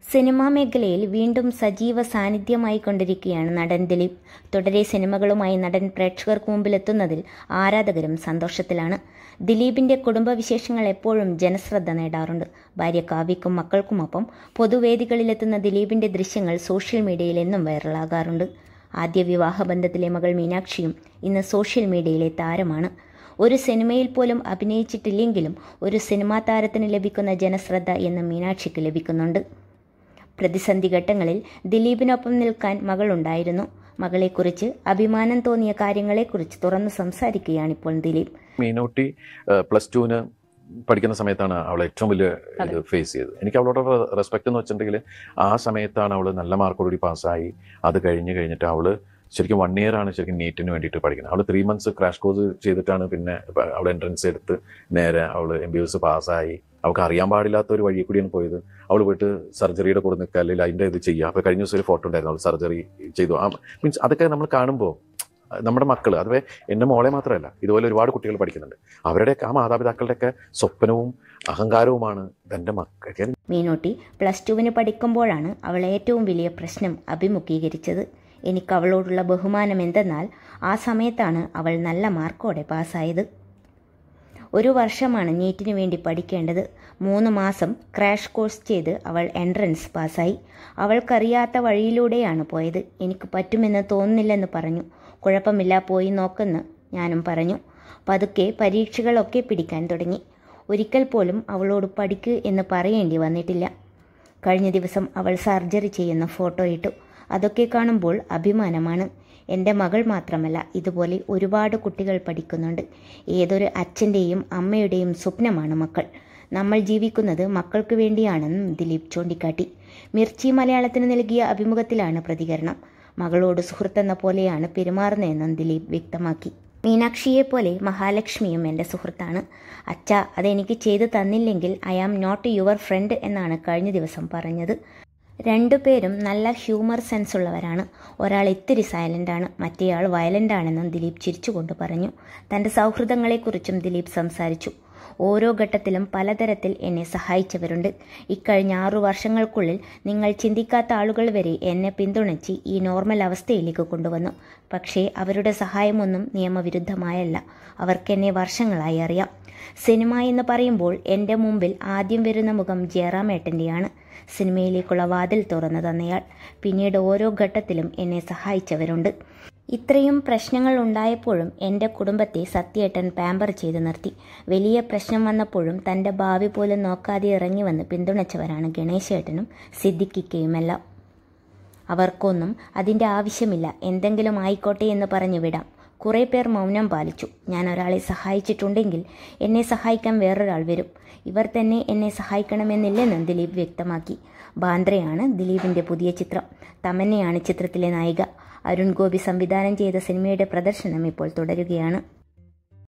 cinema മേഖലയിൽ വീണ്ടും സജീവ സാന്നിധ്യമായി കൊണ്ടിരിക്കുകയാണ് നടൻ ദിലീപ് തുടരെ സിനിമകളുമായി നടൻ പ്രേക്ഷകർക്ക് മുമ്പിലെത്തുന്നതിൽ ആരാധകരും സന്തോഷത്തിലാണ് ദിലീപിന്റെ കുടുംബവിശേഷങ്ങൾ എപ്പോഴും ജനശ്രദ്ധ നേടാറുണ്ട് ഭാര്യ കാവ്യക്കും മക്കൾക്കുമൊപ്പം പൊതുവേദികളിലെത്തുന്ന ദിലീപിന്റെ ദൃശ്യങ്ങൾ സോഷ്യൽ മീഡിയയിൽ എന്നും വൈറലാകാറുണ്ട് ആദ്യ വിവാഹബന്ധത്തിലെ മകൾ മീനാക്ഷിയും ഇന്ന് സോഷ്യൽ മീഡിയയിലെ താരമാണ് ഒരു സിനിമയിൽ പോലും അഭിനയിച്ചിട്ടില്ലെങ്കിലും ഒരു സിനിമാ താരത്തിന് ലഭിക്കുന്ന ജനശ്രദ്ധ എന്ന് മീനാക്ഷിക്ക് ലഭിക്കുന്നുണ്ട് പ്രതിസന്ധി ഘട്ടങ്ങളിൽ ദിലീപിനൊപ്പം നിൽക്കാൻ മകളുണ്ടായിരുന്നു മകളെക്കുറിച്ച് അഭിമാനം തോന്നിയ കാര്യങ്ങളെക്കുറിച്ച് തുറന്നു സംസാരിക്കുകയാണിപ്പോൾ ദിലീപ് മീനൂട്ടി പ്ലസ് ടുവിന് പഠിക്കുന്ന സമയത്താണ് അവൾ ഏറ്റവും വലിയ ഇത് ഫേസ് ചെയ്തത് എനിക്ക് അവളോട് റെസ്പെക്ട് എന്ന് വെച്ചിട്ടുണ്ടെങ്കിൽ ആ സമയത്താണ് അവൾ നല്ല മാർക്കോടുകൂടി പാസ്സായി അത് കഴിഞ്ഞ് കഴിഞ്ഞിട്ട് അവൾ ശരിക്കും വൺ ഇയർ ആണ് ശരിക്കും നീറ്റിന് വേണ്ടിയിട്ട് പഠിക്കുന്നത് അവൾ ത്രീ മന്ത്സ് ക്രാഷ് കോഴ്സ് ചെയ്തിട്ടാണ് പിന്നെ അവൾ എൻട്രൻസ് എടുത്ത് നേരെ അവൾ എം ബി എസ് പാസ്സായി അവൾക്ക് അറിയാൻ പാടില്ലാത്ത ഒരു വഴി കൂടിയാണ് പോയത് അവൾ പോയിട്ട് സർജറിയുടെ കൂടെ നിൽക്കുക അല്ലെങ്കിൽ അതിൻ്റെ ഇത് ചെയ്യുക അപ്പോൾ കഴിഞ്ഞ ദിവസം ഒരു ഫോട്ടോ ഉണ്ടായിരുന്നു അവൾ സർജറി ചെയ്തു ആ മീൻസ് അതൊക്കെ നമ്മൾ കാണുമ്പോൾ നമ്മുടെ മക്കൾ അതുവേ എൻ്റെ മോളെ മാത്രമല്ല ഇതുപോലെ ഒരുപാട് കുട്ടികൾ പഠിക്കുന്നുണ്ട് അവരുടെയൊക്കെ ആ മാതാപിതാക്കളുടെയൊക്കെ സ്വപ്നവും അഹങ്കാരവുമാണ് തൻ്റെ മക്കൾ മീനൂട്ടി പ്ലസ് ടുവിന് പഠിക്കുമ്പോഴാണ് അവൾ ഏറ്റവും വലിയ പ്രശ്നം അഭിമുഖീകരിച്ചത് എനിക്ക് അവളോടുള്ള ബഹുമാനം എന്തെന്നാൽ ആ സമയത്താണ് അവൾ നല്ല മാർക്കോടെ പാസ്സായത് ഒരു വർഷമാണ് നീറ്റിന് വേണ്ടി പഠിക്കേണ്ടത് മൂന്ന് മാസം ക്രാഷ് കോഴ്സ് ചെയ്ത് അവൾ എൻട്രൻസ് പാസ്സായി അവൾക്കറിയാത്ത വഴിയിലൂടെയാണ് പോയത് എനിക്ക് പറ്റുമെന്ന് തോന്നുന്നില്ലെന്ന് പറഞ്ഞു കുഴപ്പമില്ല പോയി നോക്കെന്ന് ഞാനും പറഞ്ഞു പതുക്കെ പരീക്ഷകളൊക്കെ പിടിക്കാൻ തുടങ്ങി ഒരിക്കൽ പോലും അവളോട് പഠിക്കൂ എന്ന് പറയേണ്ടി വന്നിട്ടില്ല കഴിഞ്ഞ ദിവസം അവൾ സർജറി ചെയ്യുന്ന ഫോട്ടോ ഇട്ടു അതൊക്കെ കാണുമ്പോൾ അഭിമാനമാണ് എൻ്റെ മകൾ മാത്രമല്ല ഇതുപോലെ ഒരുപാട് കുട്ടികൾ പഠിക്കുന്നുണ്ട് ഏതൊരു അച്ഛൻ്റെയും അമ്മയുടെയും സ്വപ്നമാണ് മക്കൾ നമ്മൾ ജീവിക്കുന്നത് മക്കൾക്ക് വേണ്ടിയാണെന്നും ദിലീപ് ചൂണ്ടിക്കാട്ടി മിർച്ചി മലയാളത്തിന് നൽകിയ അഭിമുഖത്തിലാണ് പ്രതികരണം മകളോട് സുഹൃത്തെന്ന പോലെയാണ് പെരുമാറുന്നതെന്നും ദിലീപ് വ്യക്തമാക്കി മീനാക്ഷിയെ പോലെ മഹാലക്ഷ്മിയും എൻ്റെ സുഹൃത്താണ് അച്ഛ അതെനിക്ക് ചെയ്തു തന്നില്ലെങ്കിൽ I am not your friend എന്നാണ് കഴിഞ്ഞ ദിവസം പറഞ്ഞത് രണ്ടുപേരും നല്ല ഹ്യൂമർ സെൻസ് ഉള്ളവരാണ് ഒരാൾ ഇത്തിരി സൈലൻ്റാണ് മറ്റേയാൾ വയലൻ്റ് ആണെന്നും ദിലീപ് ചിരിച്ചുകൊണ്ട് പറഞ്ഞു തൻ്റെ സൗഹൃദങ്ങളെക്കുറിച്ചും ദിലീപ് സംസാരിച്ചു ഓരോ ഘട്ടത്തിലും പലതരത്തിൽ എന്നെ സഹായിച്ചവരുണ്ട് ഇക്കഴിഞ്ഞ ആറു വർഷങ്ങൾക്കുള്ളിൽ നിങ്ങൾ ചിന്തിക്കാത്ത ആളുകൾ വരെ എന്നെ പിന്തുണച്ച് ഈ നോർമൽ അവസ്ഥയിലേക്ക് കൊണ്ടുവന്നു പക്ഷേ അവരുടെ സഹായമൊന്നും നിയമവിരുദ്ധമായല്ല അവർക്കെന്നെ വർഷങ്ങളായി അറിയാം സിനിമ എന്ന് പറയുമ്പോൾ എൻ്റെ മുമ്പിൽ ആദ്യം വരുന്ന മുഖം ജയറാമേട്ടൻ്റെയാണ് സിനിമയിലേക്കുള്ള വാതിൽ തുറന്നു തന്നയാൾ പിന്നീട് ഓരോ ഘട്ടത്തിലും എന്നെ സഹായിച്ചവരുണ്ട് ഇത്രയും പ്രശ്നങ്ങൾ ഉണ്ടായപ്പോഴും എൻ്റെ കുടുംബത്തെ സത്യേട്ടൻ പാമ്പർ ചെയ്തു നിർത്തി വലിയ പ്രശ്നം വന്നപ്പോഴും തൻ്റെ ഭാവി പോലും നോക്കാതെ ഇറങ്ങി വന്ന് പിന്തുണച്ചവരാണ് ഗണേശേട്ടനും സിദ്ദിഖിക്കയുമെല്ലാം അവർക്കൊന്നും അതിൻ്റെ ആവശ്യമില്ല എന്തെങ്കിലും ആയിക്കോട്ടെ എന്ന് പറഞ്ഞു വിടാം കുറേ പേർ മൗനം പാലിച്ചു ഞാൻ ഒരാളെ സഹായിച്ചിട്ടുണ്ടെങ്കിൽ എന്നെ സഹായിക്കാൻ വേറൊരാൾ വരും ഇവർ തന്നെ എന്നെ സഹായിക്കണമെന്നില്ലെന്നും ദിലീപ് വ്യക്തമാക്കി ബാന്ദ്രയാണ് ദിലീപിൻ്റെ പുതിയ ചിത്രം തമന്നയാണ് ചിത്രത്തിലെ നായിക അരുൺ ഗോപി സംവിധാനം ചെയ്ത സിനിമയുടെ പ്രദർശനം ഇപ്പോൾ തുടരുകയാണ്